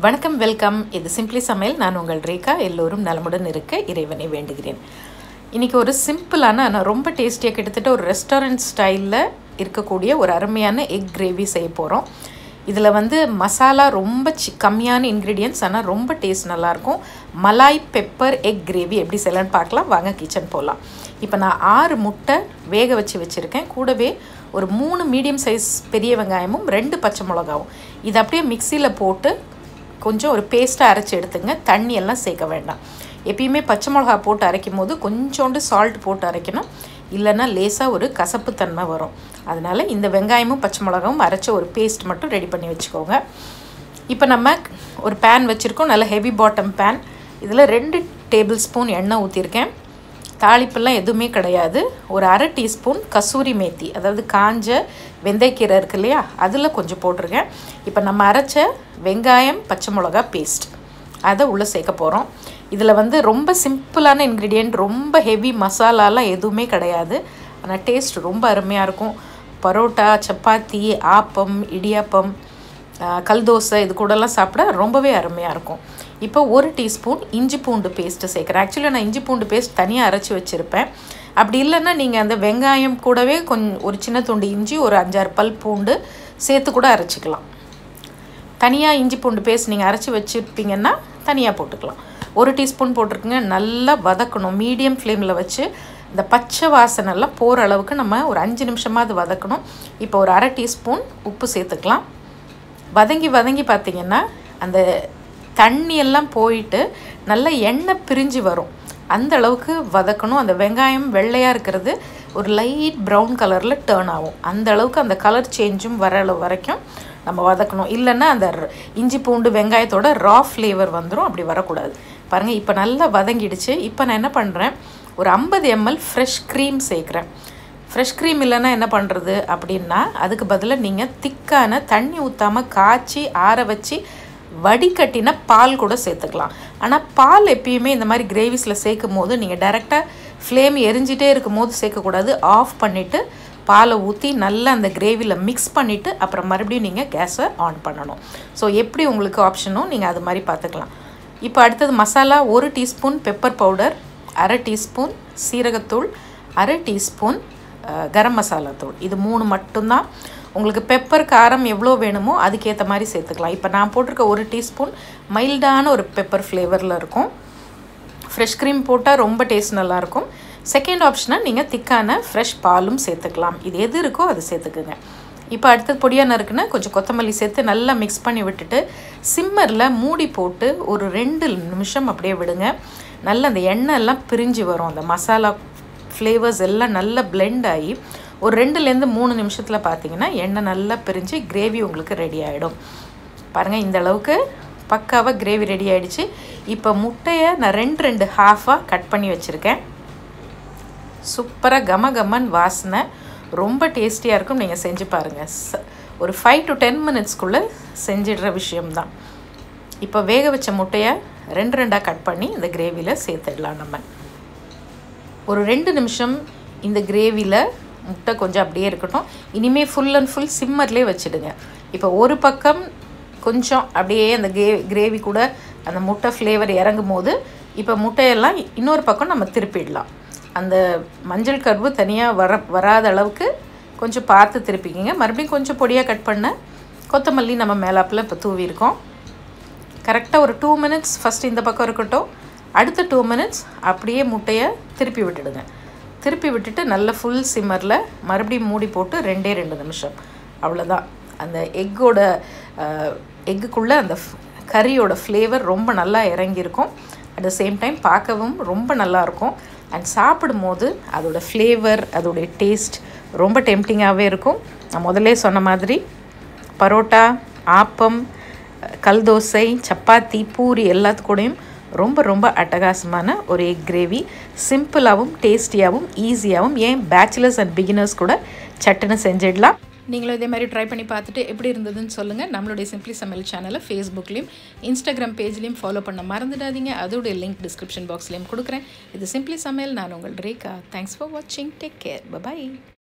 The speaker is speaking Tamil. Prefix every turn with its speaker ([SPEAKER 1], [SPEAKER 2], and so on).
[SPEAKER 1] வணக்கம் வெல்கம் இது சிம்பிளி சமையல் நான் உங்கள் ரேகா எல்லோரும் நலமுடன் இருக்க இறைவனை வேண்டுகிறேன் இன்றைக்கி ஒரு சிம்பிளான ஆனால் ரொம்ப டேஸ்டியாக கிட்டத்தட்ட ஒரு ரெஸ்டாரண்ட் ஸ்டைலில் இருக்கக்கூடிய ஒரு அருமையான எக் கிரேவி செய்ய போகிறோம் இதில் வந்து மசாலா ரொம்ப சி கம்மியான இன்க்ரீடியன்ஸ் ஆனால் ரொம்ப டேஸ்ட் நல்லாயிருக்கும் மலாய் பெப்பர் எக் கிரேவி எப்படி செய்யலான்னு பார்க்கலாம் வாங்க கிச்சன் போகலாம் இப்போ நான் ஆறு முட்டை வேக வச்சு வச்சுருக்கேன் கூடவே ஒரு மூணு மீடியம் சைஸ் பெரிய வெங்காயமும் ரெண்டு பச்சை மிளகாவும் இது அப்படியே மிக்சியில் போட்டு கொஞ்சம் ஒரு பேஸ்ட்டாக அரைச்சி எடுத்துங்க தண்ணி எல்லாம் சேர்க்க வேண்டாம் எப்பயுமே பச்சை மிளகா போட்டு அரைக்கும் போது கொஞ்சோண்டு சால்ட் போட்டு அரைக்கணும் இல்லைன்னா லேசாக ஒரு கசப்பு தன்மை வரும் அதனால் இந்த வெங்காயமும் பச்சை மிளகாவும் அரைச்ச ஒரு பேஸ்ட் மட்டும் ரெடி பண்ணி வச்சுக்கோங்க இப்போ நம்ம ஒரு பேன் வச்சுருக்கோம் நல்ல ஹெவி பாட்டம் பேன் இதில் ரெண்டு டேபிள் ஸ்பூன் எண்ணெய் ஊற்றிருக்கேன் தாளிப்பெல்லாம் எதுவுமே கிடையாது ஒரு அரை டீஸ்பூன் கசூரி மேத்தி அதாவது காஞ்ச வெந்தயக்கீரை இருக்கு இல்லையா அதில் கொஞ்சம் போட்டிருக்கேன் இப்போ நம்ம அரைச்ச வெங்காயம் பச்சை மிளகா பேஸ்ட் அதை உள்ளே சேர்க்க போகிறோம் இதில் வந்து ரொம்ப சிம்பிளான இன்க்ரீடியண்ட் ரொம்ப ஹெவி மசாலாலாம் எதுவுமே கிடையாது ஆனால் டேஸ்ட் ரொம்ப அருமையாக இருக்கும் பரோட்டா சப்பாத்தி ஆப்பம் இடியாப்பம் கல் தோசை இது கூடலாம் சாப்பிட ரொம்பவே அருமையாக இருக்கும் இப்போ ஒரு டீஸ்பூன் இஞ்சி பூண்டு பேஸ்ட்டு சேர்க்குறேன் ஆக்சுவலி நான் இஞ்சி பூண்டு பேஸ்ட் தனியாக அரைச்சி வச்சுருப்பேன் அப்படி இல்லைன்னா நீங்கள் அந்த வெங்காயம் கூடவே கொஞ்சம் ஒரு சின்ன துண்டு இஞ்சி ஒரு அஞ்சாறு பல் பூண்டு சேர்த்து கூட அரைச்சிக்கலாம் தனியாக இஞ்சி பூண்டு பேஸ்ட் நீங்கள் அரைச்சி வச்சுருப்பீங்கன்னா தனியாக போட்டுக்கலாம் ஒரு டீஸ்பூன் போட்டிருக்குங்க நல்லா வதக்கணும் மீடியம் ஃப்ளேமில் வச்சு இந்த பச்சை வாசனைலாம் போகிற அளவுக்கு நம்ம ஒரு அஞ்சு நிமிஷமாவது வதக்கணும் இப்போ ஒரு அரை டீஸ்பூன் உப்பு சேர்த்துக்கலாம் வதங்கி வதங்கி பார்த்திங்கன்னா அந்த தண்ணியெல்லாம் போயிட்டு நல்ல எண்ணெய் பிரிஞ்சு வரும் அந்த அளவுக்கு வதக்கணும் அந்த வெங்காயம் வெள்ளையாக இருக்கிறது ஒரு லைட் ப்ரௌன் கலரில் டேர்ன் ஆகும் அந்த அளவுக்கு அந்த கலர் சேஞ்சும் வர அளவு வரைக்கும் நம்ம வதக்கணும் இல்லைன்னா அந்த இஞ்சி பூண்டு வெங்காயத்தோட ரா ஃப்ளேவர் வந்துடும் அப்படி வரக்கூடாது பாருங்கள் இப்போ நல்லா வதங்கிடுச்சு இப்போ நான் என்ன பண்ணுறேன் ஒரு ஐம்பது எம்எல் ஃப்ரெஷ் க்ரீம் சேர்க்குறேன் ஃப்ரெஷ் க்ரீம் இல்லைன்னா என்ன பண்ணுறது அப்படின்னா அதுக்கு பதிலாக நீங்கள் திக்கான தண்ணி ஊற்றாமல் காய்ச்சி ஆற வச்சு வடிகட்டின பால் கூட சேர்த்துக்கலாம் ஆனால் பால் எப்பயுமே இந்த மாதிரி கிரேவிஸில் சேர்க்கும் போது நீங்கள் டைரெக்டாக ஃப்ளேம் எரிஞ்சிட்டே இருக்கும் போது சேர்க்கக்கூடாது ஆஃப் பண்ணிவிட்டு பாலை ஊற்றி நல்லா அந்த கிரேவியில் மிக்ஸ் பண்ணிவிட்டு அப்புறம் மறுபடியும் நீங்கள் கேஸை ஆன் பண்ணணும் ஸோ எப்படி உங்களுக்கு ஆப்ஷனும் நீங்கள் அது மாதிரி பார்த்துக்கலாம் இப்போ அடுத்தது மசாலா ஒரு டீஸ்பூன் பெப்பர் பவுடர் அரை டீஸ்பூன் சீரகத்தூள் அரை டீஸ்பூன் கரம் மசாலா தூள் இது மூணு மட்டும்தான் உங்களுக்கு பெப்பர் காரம் எவ்வளோ வேணுமோ அதுக்கேற்ற மாதிரி சேர்த்துக்கலாம் இப்போ நான் போட்டிருக்க ஒரு டீஸ்பூன் மைல்டான ஒரு பெப்பர் ஃப்ளேவரில் இருக்கும் ஃப்ரெஷ் க்ரீம் போட்டால் ரொம்ப டேஸ்ட் நல்லாயிருக்கும் செகண்ட் ஆப்ஷனாக நீங்கள் திக்கான ஃப்ரெஷ் பாலும் சேர்த்துக்கலாம் இது எது இருக்கோ அது சேர்த்துக்குங்க இப்போ அடுத்தது பொடியாக நறுக்குன்னா கொஞ்சம் கொத்தமல்லி சேர்த்து நல்லா மிக்ஸ் பண்ணி விட்டுட்டு சிம்மரில் மூடி போட்டு ஒரு ரெண்டு நிமிஷம் அப்படியே விடுங்க நல்ல அந்த எண்ணெய் எல்லாம் பிரிஞ்சு வரும் அந்த மசாலா ஃப்ளேவர்ஸ் எல்லாம் நல்லா பிளெண்ட் ஆகி ஒரு ரெண்டுலேருந்து மூணு நிமிஷத்தில் பார்த்தீங்கன்னா எண்ணெய் நல்லா பிரிஞ்சு கிரேவி உங்களுக்கு ரெடி ஆகிடும் பாருங்கள் இந்த அளவுக்கு பக்காவாக கிரேவி ரெடி ஆகிடுச்சு இப்போ முட்டையை நான் ரெண்டு ரெண்டு ஹாஃபாக கட் பண்ணி வச்சுருக்கேன் சூப்பராக கம கமன் வாசனை ரொம்ப டேஸ்டியாக இருக்கும் நீங்கள் செஞ்சு பாருங்கள் ஒரு ஃபைவ் டு டென் மினிட்ஸ்க்குள்ளே செஞ்சிடுற விஷயம்தான் இப்போ வேக வச்ச முட்டையை ரெண்டு ரெண்டாக கட் பண்ணி இந்த கிரேவியில் சேர்த்துடலாம் நம்ம ஒரு ரெண்டு நிமிஷம் இந்த கிரேவியில் முட்டை கொஞ்சம் அப்படியே இருக்கட்டும் இனிமேல் ஃபுல் அண்ட் ஃபுல் சிம்மர்லேயே வச்சுடுங்க இப்போ ஒரு பக்கம் கொஞ்சம் அப்படியே அந்த கிரே கிரேவி கூட அந்த முட்டை ஃப்ளேவர் இறங்கும் போது இப்போ முட்டையெல்லாம் இன்னொரு பக்கம் நம்ம திருப்பிடலாம் அந்த மஞ்சள் கருவு தனியாக வர வராத அளவுக்கு கொஞ்சம் பார்த்து திருப்பிக்கிங்க மறுபடியும் கொஞ்சம் பொடியாக கட் பண்ண கொத்தமல்லி நம்ம மேலாப்பில் இப்போ தூவியிருக்கோம் கரெக்டாக ஒரு டூ மினிட்ஸ் ஃபஸ்ட் இந்த பக்கம் இருக்கட்டும் அடுத்த டூ மினிட்ஸ் அப்படியே முட்டையை திருப்பி விட்டுடுங்க திருப்பி விட்டுட்டு நல்ல ஃபுல் சிம்மரில் மறுபடியும் மூடி போட்டு ரெண்டே ரெண்டு நிமிஷம் அவ்வளோதான் அந்த எக்கோட எக்குக்குள்ளே அந்த கறியோட ஃப்ளேவர் ரொம்ப நல்லா இறங்கியிருக்கும் அட் த சேம் டைம் பார்க்கவும் ரொம்ப நல்லாயிருக்கும் அண்ட் சாப்பிடும்போது அதோடய ஃப்ளேவர் அதோடைய டேஸ்ட் ரொம்ப டெம்டிங்காகவே இருக்கும் நான் முதல்ல சொன்ன மாதிரி பரோட்டா ஆப்பம் கல் தோசை சப்பாத்தி பூரி எல்லாத்துக்கூடையும் ரொம்ப ரொம்ப அட்டகாசமான ஒரு எக் கிரேவி சிம்பிளாகவும் டேஸ்டியாகவும் ஈஸியாகவும் ஏன் பேச்சுலர்ஸ் அண்ட் பிகினர்ஸ் கூட சட்டுன்னு செஞ்சிடலாம் நீங்களும் இதே மாதிரி ட்ரை பண்ணி பார்த்துட்டு எப்படி இருந்ததுன்னு சொல்லுங்கள் நம்மளுடைய சிம்பிளி சமையல் சேனலை ஃபேஸ்புக்லேயும் இன்ஸ்டாகிராம் பேஜ்லேயும் ஃபாலோ பண்ண மறந்துடாதீங்க அதோடைய லிங்க் டிஸ்கிரிப்ஷன் பாக்ஸ்லேயும் கொடுக்குறேன் இது சிம்பிளி சமையல் நான் உங்கள் ரேகா தேங்க்ஸ் ஃபார் வாட்சிங் டேக் கேர் பபாய்